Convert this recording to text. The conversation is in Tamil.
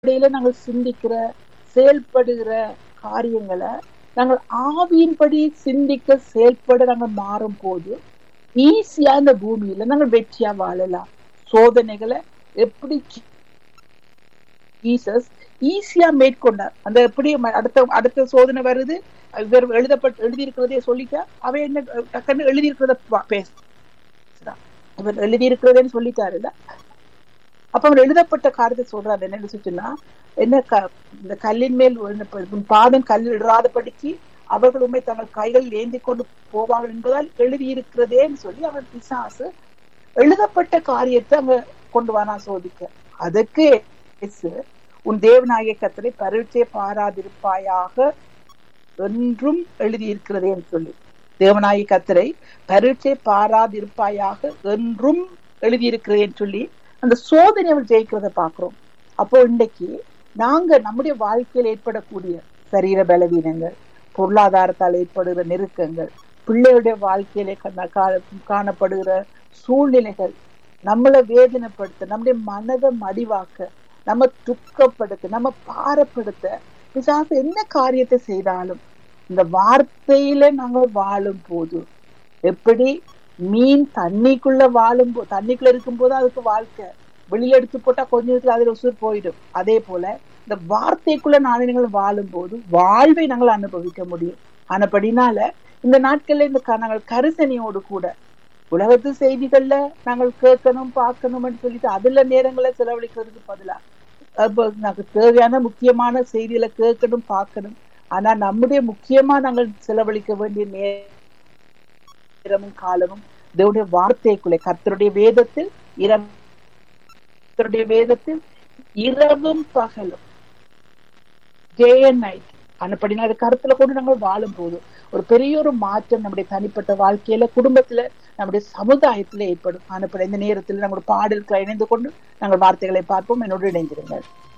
அடிப்படையில நாங்கள் சிந்திக்கிற செயல்படுகிற காரியங்களை நாங்கள் ஆவியின்படி சிந்திக்க செயல்பட நாங்கள் மாறும் போது ஈஸியா இந்த பூமியில நாங்கள் வெற்றியா வாழலாம் சோதனைகளை எப்படி ஜீசஸ் ஈஸியா மேற்கொண்டார் அந்த எப்படி ம- அடுத்த அடுத்த சோதனை வருது இவர் எழுதப்பட்டு எழுதியிருக்கிறதே சொல்லிட்டா அவன் என்ன டக்குன்னு எழுதியிருக்கிறத பா- பேசுறான் இவர் எழுதியிருக்கிறதேன்னு சொல்லிட்டாருல்ல அப்ப அவர் எழுதப்பட்ட காரியத்தை சொல்றாரு என்னன்னு சொன்னா என்ன க- இந்த கல்லின் மேல் உன் ப- உன் பாதம் கல்லில் இடாதபடிக்கு அவர்கள் உண்மை தங்கள் கைகள் ஏந்தி கொண்டு போவார்கள் என்பதால் எழுதியிருக்கிறதேன்னு சொல்லி அவன் பிசாசு எழுதப்பட்ட காரியத்தை அங்க கொண்டு வானா சோதிக்க அதுக்கு இயேசு, உன் தேவநாயக கத்தரை பரீட்சை பாராதிருப்பாயாக என்றும் எழுதியிருக்கிறதேன்னு சொல்லி தேவநாயக கத்தரை பரீட்சை பாராதிருப்பாயாக என்றும் எழுதியிருக்கிறதேன்னு சொல்லி அந்த சோதனை அவள் ஜெயிக்கிறத பாக்குறோம் அப்போ இன்னைக்கு நாங்க நம்முடைய வாழ்க்கையில் ஏற்படக்கூடிய சரீர பலவீனங்கள் பொருளாதாரத்தால் ஏற்படுகிற நெருக்கங்கள் பிள்ளையுடைய வாழ்க்கையிலே கண்ண- கா- காணப்படுகிற சூழ்நிலைகள் நம்மளை வேதனைப்படுத்த நம்முடைய மனதை மடிவாக்க நம்ம துக்கப்படுத்த நம்ம பாரப்படுத்த பிசாசு என்ன காரியத்தை செய்தாலும் இந்த வார்த்தையில நாங்க வாழும் போது எப்படி மீன் தண்ணிக்குள்ள வாழும் போ தண்ணிக்குள்ள இருக்கும் போது அதுக்கு வாழ்க்கை வெளியில எடுத்து போட்டா கொஞ்ச நேரத்துல அதுல உசுர் போயிடும் அதே போல இந்த வார்த்தைக்குள்ள நாளினங்கள் வாழும் போது வாழ்வை நாங்கள் அனுபவிக்க முடியும் ஆனபடினால இந்த நாட்கள்ல இந்த க- நாங்கள் கரிசனையோடு கூட உலகத்து செய்திகள்ல நாங்கள் கேட்கணும் பார்க்கணும்னு சொல்லிட்டு அதுல நேரங்களை செலவழிக்கிறதுக்கு பதிலா அப்ப நமக்கு தேவையான முக்கியமான செய்திகளை கேட்கணும் பார்க்கணும் ஆனா நம்முடைய முக்கியமா நாங்கள் செலவழிக்க வேண்டிய நேரமும் காலமும் தேவனுடைய வார்த்தைக்குள்ளே கர்த்தருடைய வேதத்தில் இரவு கர்த்தருடைய வேதத்தில் இரவும் பகலும் டே அண்ட் நைட் அனுப்படினா அது கருத்துல கொண்டு நாங்கள் வாழும் போது ஒரு பெரிய ஒரு மாற்றம் நம்முடைய தனிப்பட்ட வாழ்க்கையில குடும்பத்துல நம்முடைய சமுதாயத்துல ஏற்படும் அனுப்பட இந்த நேரத்தில் நம்முடைய பாடல்களை இணைந்து கொண்டு நாங்கள் வார்த்தைகளை பார்ப்போம் என்னோடு இணைந்திருங்கள்